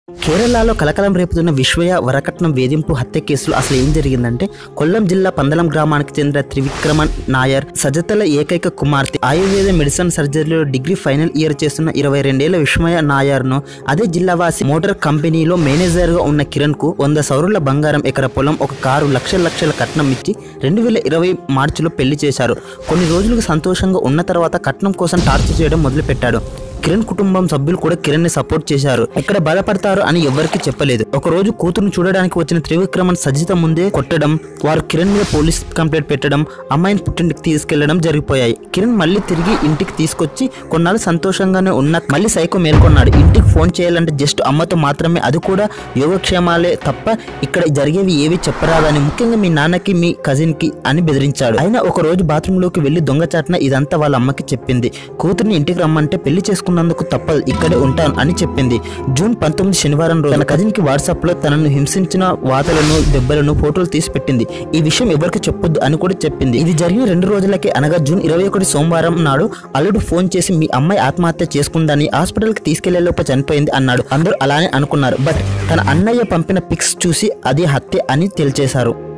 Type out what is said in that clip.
కేరళలో కలకలం రేపుతున్న విశ్వయ వరకట్నం వేధింపు హత్య కేసులో అసలు ఏం జరిగిందంటే కొల్లం జిల్లా పందలం గ్రామానికి చెందిన త్రివిక్రమన్ నాయర్ సజతల ఏకైక కుమార్తె ఆయుర్వేద మెడిసిన్ సర్జరీలో డిగ్రీ ఫైనల్ ఇయర్ చేస్తున్న ఇరవై రెండేళ్ల విస్మయ నాయర్ను అదే జిల్లావాసి మోటార్ కంపెనీలో మేనేజర్గా ఉన్న కిరణ్ కు వంద సౌరుల బంగారం ఎకర పొలం ఒక కారు లక్షల లక్షల కట్నం ఇచ్చి రెండు వేల ఇరవై మార్చిలో పెళ్లి చేశారు కొన్ని రోజులకు సంతోషంగా ఉన్న తర్వాత కట్నం కోసం టార్చర్ చేయడం మొదలుపెట్టాడు కిరణ్ కుటుంబం సభ్యులు కూడా కిరణ్ ని సపోర్ట్ చేశారు ఎక్కడ బాధపడతారు అని ఎవరికి చెప్పలేదు ఒక రోజు కూతురును చూడడానికి వచ్చిన త్రివిక్రమన్ సజిత ముందే కొట్టడం వారు కిరణ్ మీద పోలీస్ కంప్లైంట్ పెట్టడం అమ్మాయిని పుట్టింటికి తీసుకెళ్లడం జరిగిపోయాయి కిరణ్ మళ్ళీ తిరిగి ఇంటికి తీసుకొచ్చి కొన్నాళ్ళు సంతోషంగానే ఉన్న మళ్ళీ సైకో మేల్కొన్నాడు ఇంటికి ఫోన్ చేయాలంటే జస్ట్ అమ్మతో మాత్రమే అది కూడా యోగక్షేమాలే తప్ప ఇక్కడ జరిగేవి ఏవి చెప్పరాదని ముఖ్యంగా మీ నాన్నకి మీ కజిన్ కి అని బెదిరించాడు అయినా ఒక రోజు బాత్రూమ్ లోకి వెళ్లి దొంగచాటున ఇదంతా వాళ్ళ అమ్మకి చెప్పింది కూతుర్ని ఇంటికి రమ్మంటే పెళ్లి చేసుకున్నందుకు తప్పదు ఇక్కడే ఉంటాను అని చెప్పింది జూన్ పంతొమ్మిది శనివారం రోజు తన కజిన్ కి వాట్సాప్ లో తనను హింసించిన వాతలను దెబ్బలను ఫోటోలు తీసి పెట్టింది ఈ విషయం ఎవరికి చెప్పొద్దు అని కూడా చెప్పింది ఇది జరిగిన రెండు రోజులకే అనగా జూన్ ఇరవై ఒకటి సోమవారం నాడు అల్లుడు ఫోన్ చేసి మీ అమ్మాయి ఆత్మహత్య చేసుకుందని హాస్పిటల్ కి తీసుకెళ్లే లోపు చనిపోయింది అన్నాడు అందరూ అలానే అనుకున్నారు బట్ తన అన్నయ్య పంపిన పిక్స్ చూసి అది హత్య అని తేల్చేశారు